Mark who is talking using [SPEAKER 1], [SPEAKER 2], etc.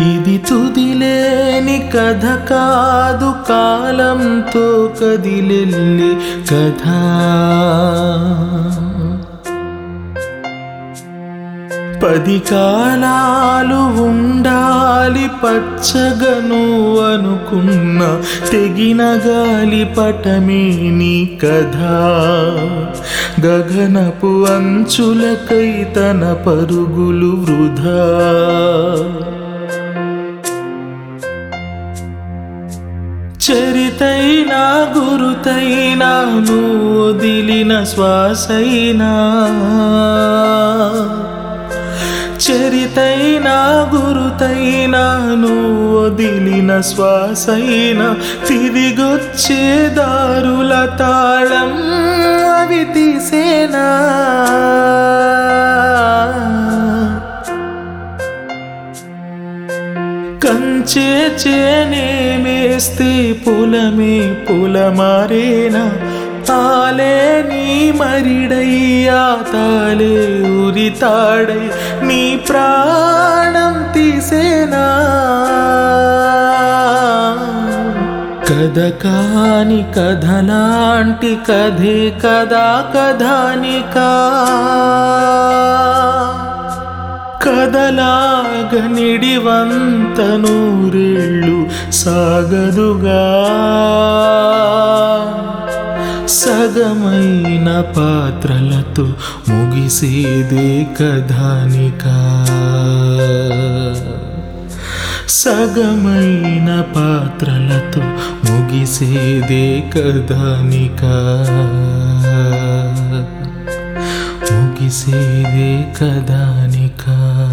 [SPEAKER 1] ఇది తుదిలేని కథ కాదు కాలంతో కదిలెల్లి కథ పది కాలాలు ఉండాలి పచ్చగను అనుకున్న తెగిన గాలి పటమే నీ కథ గగనపు అంచులకై తన పరుగులు వృధా చరితైనా గురుతైనా నువ్వు వదిలిన శ్వాసైనా చరితైనా గురుతైనా నువ్వు వదిలిన శ్వాసైనా తిరిగొచ్చే దారుల తాళం అవి తీసేనా కంచే చేనే మేస్తే పొలమే పొలమారేనా తాలే నీ మరిడయ్యా తాలే ఉరితాడై నీ ప్రాణం తీసేనా కథ కాని కథలాంటి కథే కదా కథానికా కదలాగ నిడివంత నూరేళ్ళు సాగదుగా సగమైన పాత్రలతో ముగిసేదే కథానికా సగమైన పాత్రలతో ముగిసేదే కథానికా ముగిసేదే కథానికా